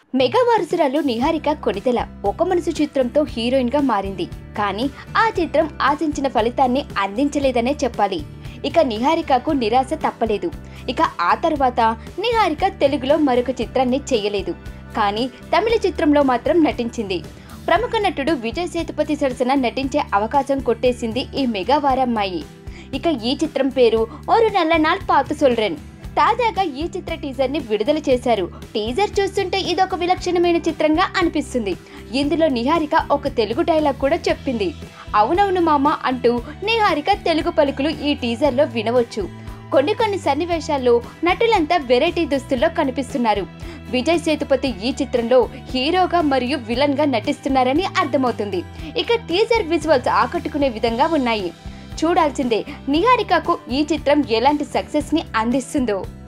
mega వారసురాలు Niharika కొనితెల ఒక మనసు చిత్రంతో హీరోయిన్ గా మారింది కానీ ఆ చిత్రం ఆశించిన ఫలితాన్ని అందించలేదనే చెప్పాలి ఇక నిహారికకు నిరాశ తప్పలేదు ఇక ఆ తర్వాత నిహారిక తెలుగులో మరొక చిత్రాన్ని చేయలేదు కానీ తమిళ చిత్రంలో మాత్రం నటించింది ప్రముఖ నటుడు విజయ్ సేతుపతి సరసన నటించే అవకాశం కొట్టేసింది ఈ మెగా వారమ్మాయి ఇక ఈ చిత్రం పేరు ఒక నల్ల నాள் పాత సొల్రెన్ తాజాగా ఈ చిత్ర టీజర్ ని విడుదల చేశారు టీజర్ చూస్తుంటే ఇదొక విలక్షణమైన చిత్రంగా అనిపిస్తుంది ఇందులో నిహారిక ఒక తెలుగు డైలాగ్ కూడా చెప్పింది అవునవును మామ అంటూ నిహారిక తెలుగు పలుకులు ఈ టీజర్ లో వినవచ్చు కొన్ని కొన్ని సన్నివేశాల్లో నటులంతా వెరైటీ దుస్తుల్లో కనిపిస్తున్నారు విజయ్ సేతుపతి ఈ చిత్రంలో హీరోగా మరియు విలన్ గా నటిస్తున్నారని అర్థమవుతుంది ఇక టీజర్ విజువల్స్ ఆకట్టుకునే విధంగా ఉన్నాయి చూడాల్సిందే నిహారికకు ఈ చిత్రం ఎలాంటి సక్సెస్ ని అందిస్తుందో